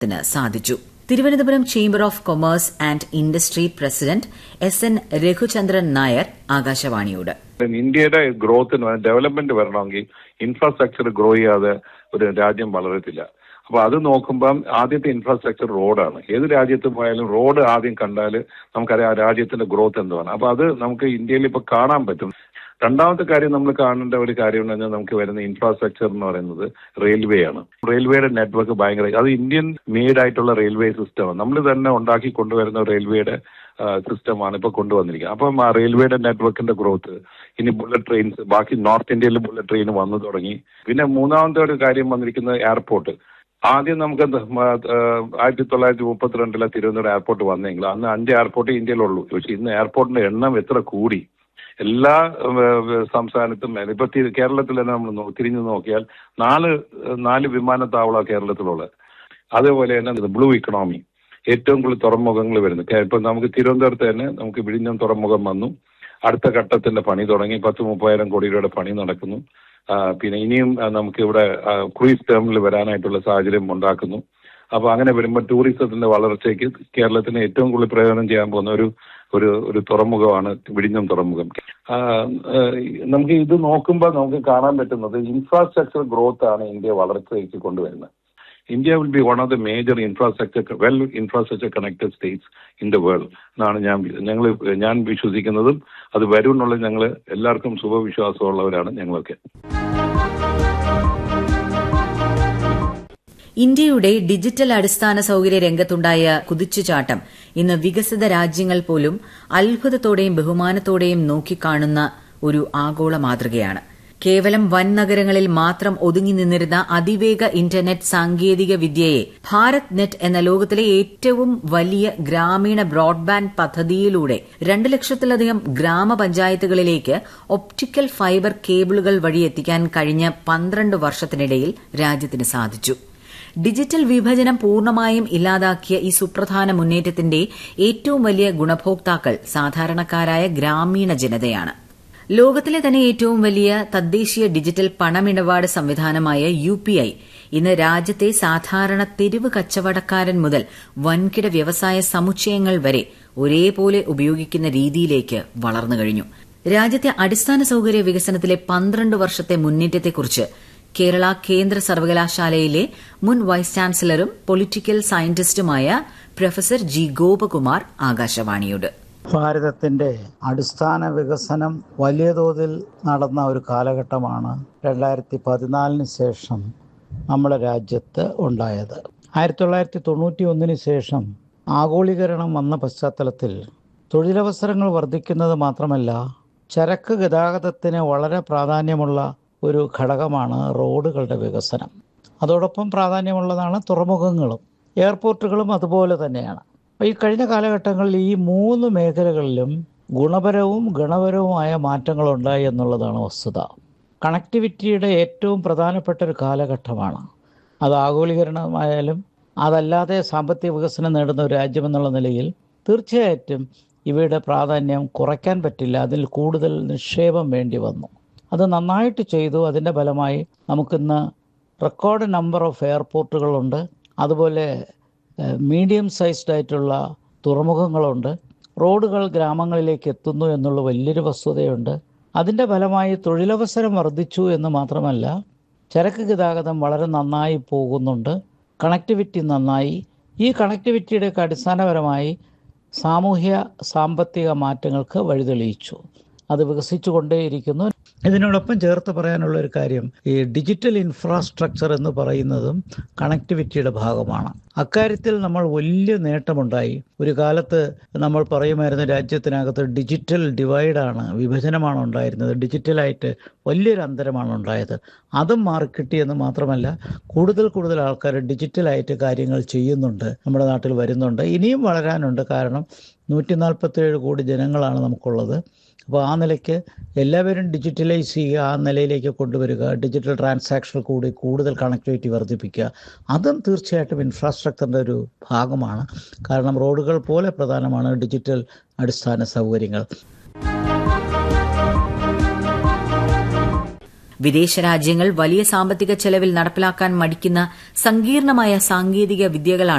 ത്തിന് സാധിച്ചു Thiruvananthapuram chamber of commerce and industry president S N Raghuchandran Nair ആകാശവാണിയോട് ഇന്ത്യയുടെ ഗ്രോത്തിന് ഡെവലപ്മെന്റ് വരണമെങ്കിൽ ഇൻഫ്രാസ്ട്രക്ചർ ഗ്രോ ചെയ്യാതെ ഒരു രാജ്യം വളരത്തില്ല അപ്പൊ അത് നോക്കുമ്പം ആദ്യത്തെ ഇൻഫ്രാസ്ട്രക്ചർ റോഡാണ് ഏത് രാജ്യത്ത് പോയാലും റോഡ് ആദ്യം കണ്ടാൽ നമുക്കറിയാം ആ രാജ്യത്തിന്റെ ഗ്രോത്ത് എന്താണ് അപ്പൊ അത് നമുക്ക് ഇന്ത്യയിൽ ഇപ്പൊ കാണാൻ പറ്റും രണ്ടാമത്തെ കാര്യം നമ്മൾ കാണേണ്ട ഒരു കാര്യം എന്ന് പറഞ്ഞാൽ നമുക്ക് വരുന്ന ഇൻഫ്രാസ്ട്രക്ചർ എന്ന് പറയുന്നത് റെയിൽവേ ആണ് റെയിൽവേയുടെ നെറ്റ്വർക്ക് ഭയങ്കര അത് ഇന്ത്യൻ മെയ്ഡ് ആയിട്ടുള്ള റെയിൽവേ സിസ്റ്റമാണ് നമ്മൾ തന്നെ ഉണ്ടാക്കി കൊണ്ടുവരുന്ന റെയിൽവേയുടെ സിസ്റ്റമാണ് ഇപ്പൊ കൊണ്ടുവന്നിരിക്കുന്നത് അപ്പം ആ റെയിൽവേയുടെ നെറ്റ്വർക്കിന്റെ ഗ്രോത്ത് ഇനി ബുള്ളറ്റ് ട്രെയിൻസ് ബാക്കി നോർത്ത് ഇന്ത്യയിൽ ബുള്ളറ്റ് ട്രെയിൻ വന്നു തുടങ്ങി പിന്നെ മൂന്നാമത്തെ ഒരു കാര്യം വന്നിരിക്കുന്നത് എയർപോർട്ട് ആദ്യം നമുക്ക് എന്ത് മ, ആ, ആയിരത്തി തൊള്ളായിരത്തി മുപ്പത്തിരണ്ടിലെ തിരുവനന്തപുരം എയർപോർട്ട് വന്നെങ്കിൽ അന്ന് അഞ്ച് എയർപോർട്ട് ഇന്ത്യയിലുള്ളൂ പക്ഷെ ഇന്ന് എയർപോർട്ടിന്റെ എണ്ണം എത്ര കൂടി എല്ലാ ഏഹ്, സംസ്ഥാനത്തും ഇപ്പൊ തി- കേരളത്തിൽ തന്നെ നമ്മൾ നോ- തിരിഞ്ഞു നോക്കിയാൽ നാല് നാല് വിമാനത്താവളമാണ് കേരളത്തിലുള്ളത് അതേപോലെ തന്നെ ബ്ലൂ ഇക്കണോമി ഏറ്റവും കൂടുതൽ തുറമുഖങ്ങൾ വരുന്നു കേ- ഇപ്പൊ നമുക്ക് തിരുവനന്തപുരത്ത് തന്നെ നമുക്ക് വിഴിഞ്ഞം തുറമുഖം വന്നു അടുത്ത ഘട്ടത്തിന്റെ പണി തുടങ്ങി പത്ത് മുപ്പതിനായിരം കോടി രൂപയുടെ പണി നടക്കുന്നു ആ, പിന്നെ ഇനിയും ആ, നമുക്ക് ഇവിടെ ക്രൂയിസ് ടെർമിനൽ വരാനായിട്ടുള്ള സാഹചര്യം ഉണ്ടാക്കുന്നു അപ്പൊ അങ്ങനെ വരുമ്പോൾ ടൂറിസത്തിന്റെ വളർച്ചയ്ക്ക് കേരളത്തിന് ഏറ്റവും കൂടുതൽ പ്രയോജനം ചെയ്യാൻ പോകുന്ന ഒരു ഒരു ഒരു തുറമുഖമാണ് വിഴിഞ്ഞം തുറമുഖം ആ, ആ, നമുക്ക് ഇത് നോക്കുമ്പോൾ നമുക്ക് കാണാൻ പറ്റുന്നത് ഇൻഫ്രാസ്ട്രക്ചർ ഗ്രോത്ത് ആണ് ഇന്ത്യ വളർച്ചയ്ക്ക് കൊണ്ടുവരുന്നത് India will be one of the major infrastructure well infrastructure connected states in the world എന്നാണ് ഞാൻ ഞങ്ങൾ ഞാൻ വിശ്വസിക്കുന്നതും അത് വരും എന്നുള്ളത് ഞങ്ങൾ എല്ലാവർക്കും ശുഭവിശ്വാസമുള്ളവരാണ് ഞങ്ങളൊക്കെ ഇന്ത്യയുടെ ഡിജിറ്റൽ അടിസ്ഥാന സൌകര്യ രംഗത്തുണ്ടായ കുതിച്ചുചാട്ടം ഇന്ന് വികസിത രാജ്യങ്ങൾ പോലും അത്ഭുതത്തോടെയും ബഹുമാനത്തോടെയും നോക്കിക്കാണുന്ന ഒരു ആഗോള മാതൃകയാണ് കേവലം വൻ നഗരങ്ങളിൽ മാത്രം ഒതുങ്ങി നിന്നിരുന്ന അതിവേഗ ഇന്റർനെറ്റ് സാങ്കേതിക വിദ്യയെ ഭാരത് നെറ്റ് എന്ന ലോകത്തിലെ ഏറ്റവും വലിയ ഗ്രാമീണ ബ്രോഡ്ബാൻഡ് പദ്ധതിയിലൂടെ രണ്ട് ലക്ഷത്തിലധികം ഗ്രാമപഞ്ചായത്തുകളിലേക്ക് ഒപ്റ്റിക്കൽ ഫൈബർ കേബിളുകൾ വഴി എത്തിക്കാൻ കഴിഞ്ഞ പന്ത്രണ്ട് വർഷത്തിനിടയിൽ രാജ്യത്തിന് സാധിച്ചു ഡിജിറ്റൽ വിഭജനം പൂർണ്ണമായും ഇല്ലാതാക്കിയ ഈ സുപ്രധാന മുന്നേറ്റത്തിന്റെ ഏറ്റവും വലിയ ഗുണഭോക്താക്കൾ സാധാരണക്കാരായ ഗ്രാമീണ ജനതയാണ് ലോകത്തിലെ തന്നെ ഏറ്റവും വലിയ തദ്ദേശീയ ഡിജിറ്റൽ പണമിടപാട് സംവിധാനമായ യു പി ഐ ഇന്ന് രാജ്യത്തെ സാധാരണ തെരുവ് കച്ചവടക്കാരൻ മുതൽ വൻകിട വ്യവസായ സമുച്ചയങ്ങൾ വരെ ഒരേപോലെ ഉപയോഗിക്കുന്ന രീതിയിലേക്ക് വളർന്നു കഴിഞ്ഞു രാജ്യത്തെ അടിസ്ഥാന സൌകര്യ വികസനത്തിലെ പന്ത്രണ്ട് വർഷത്തെ മുന്നേറ്റത്തെക്കുറിച്ച് കേരള കേന്ദ്ര സർവകലാശാലയിലെ മുൻ വൈസ് ചാൻസലറും പൊളിറ്റിക്കൽ സയന്റിസ്റ്റുമായ പ്രൊഫസർ ജി ഗോപകുമാർ ആകാശവാണിയോട് ഭാരതത്തിന്റെ അടിസ്ഥാന വികസനം വലിയ തോതിൽ നടന്ന ഒരു കാലഘട്ടമാണ് രണ്ടായിരത്തി പതിനാലിന് ശേഷം നമ്മുടെ രാജ്യത്ത് ഉണ്ടായത് ആയിരത്തി തൊള്ളായിരത്തി തൊണ്ണൂറ്റി ഒന്നിന് ശേഷം ആഗോളീകരണം വന്ന പശ്ചാത്തലത്തിൽ തൊഴിലവസരങ്ങൾ വർദ്ധിക്കുന്നത് മാത്രമല്ല ചരക്ക് ഗതാഗതത്തിന് വളരെ പ്രാധാന്യമുള്ള ഒരു ഘടകമാണ് റോഡുകളുടെ വികസനം അതോടൊപ്പം പ്രാധാന്യമുള്ളതാണ് തുറമുഖങ്ങളും എയർപോർട്ടുകളും അതുപോലെ തന്നെയാണ് അപ്പോൾ ഈ കഴിഞ്ഞ കാലഘട്ടങ്ങളിൽ ഈ മൂന്ന് മേഖലകളിലും ഗുണപരവും ഗുണപരവുമായ മാറ്റങ്ങൾ ഉണ്ടായി എന്നുള്ളതാണ് വസ്തുത കണക്ടിവിറ്റിയുടെ ഏറ്റവും പ്രധാനപ്പെട്ട ഒരു കാലഘട്ടമാണ് അത് ആഗോളീകരണമായാലും അതല്ലാതെ സാമ്പത്തിക വികസനം നേടുന്ന ഒരു രാജ്യമെന്നുള്ള നിലയിൽ തീർച്ചയായിട്ടും ഇവയുടെ പ്രാധാന്യം കുറയ്ക്കാൻ പറ്റില്ല അതിൽ കൂടുതൽ നിക്ഷേപം വേണ്ടി വന്നു അത് നന്നായിട്ട് ചെയ്തു അതിൻ്റെ ഫലമായി നമുക്കിന്ന് റെക്കോർഡ് നമ്പർ ഓഫ് എയർപോർട്ടുകളുണ്ട് അതുപോലെ മീഡിയം സൈസ്ഡ് ആയിട്ടുള്ള തുറമുഖങ്ങളുണ്ട് റോഡുകൾ ഗ്രാമങ്ങളിലേക്ക് എത്തുന്നു എന്നുള്ള വലിയൊരു വസ്തുതയുണ്ട് അതിൻ്റെ ഫലമായി തൊഴിലവസരം വർദ്ധിച്ചു എന്ന് മാത്രമല്ല ചരക്ക് ഗതാഗതം വളരെ നന്നായി പോകുന്നുണ്ട് കണക്ടിവിറ്റി നന്നായി ഈ കണക്ടിവിറ്റിയുടെയൊക്കെ അടിസ്ഥാനപരമായി സാമൂഹ്യ സാമ്പത്തിക മാറ്റങ്ങൾക്ക് വഴിതെളിയിച്ചു അത് വികസിച്ചുകൊണ്ടേയിരിക്കുന്നു ഇതിനോടൊപ്പം ചേർത്ത് പറയാനുള്ള ഒരു കാര്യം ഈ ഡിജിറ്റൽ ഇൻഫ്രാസ്ട്രക്ചർ എന്ന് പറയുന്നതും കണക്ടിവിറ്റിയുടെ ഭാഗമാണ് അക്കാര്യത്തിൽ നമ്മൾ വലിയ നേട്ടമുണ്ടായി ഒരു കാലത്ത് നമ്മൾ പറയുമായിരുന്നു രാജ്യത്തിനകത്ത് ഡിജിറ്റൽ ഡിവൈഡാണ് വിഭജനമാണ് ഉണ്ടായിരുന്നത് ഡിജിറ്റലായിട്ട് വലിയൊരു അന്തരമാണ് ഉണ്ടായത് അതും മാറിക്കിട്ടിയെന്ന് മാത്രമല്ല കൂടുതൽ കൂടുതൽ ആൾക്കാർ ഡിജിറ്റലായിട്ട് കാര്യങ്ങൾ ചെയ്യുന്നുണ്ട് നമ്മുടെ നാട്ടിൽ വരുന്നുണ്ട് ഇനിയും വളരാനുണ്ട് കാരണം നൂറ്റി നാൽപ്പത്തേഴ് കോടി ജനങ്ങളാണ് നമുക്കുള്ളത് അപ്പോൾ ആ നിലയ്ക്ക് എല്ലാവരും ഡിജിറ്റലൈസ് ചെയ്യുക ആ നിലയിലേക്ക് കൊണ്ടുവരിക ഡിജിറ്റൽ ട്രാൻസാക്ഷൻ കൂടി കൂടുതൽ കണക്ടിവിറ്റി വർദ്ധിപ്പിക്കുക അതും തീർച്ചയായിട്ടും ഇൻഫ്രാസ്ട്രക്ചറിൻ്റെ ഒരു ഭാഗമാണ് കാരണം റോഡുകൾ പോലെ പ്രധാനമാണ് ഡിജിറ്റൽ അടിസ്ഥാന സൗകര്യങ്ങൾ വിദേശ രാജ്യങ്ങൾ വലിയ സാമ്പത്തിക ചെലവിൽ നടപ്പിലാക്കാൻ മടിക്കുന്ന സങ്കീർണമായ സാങ്കേതിക വിദ്യകളാണ്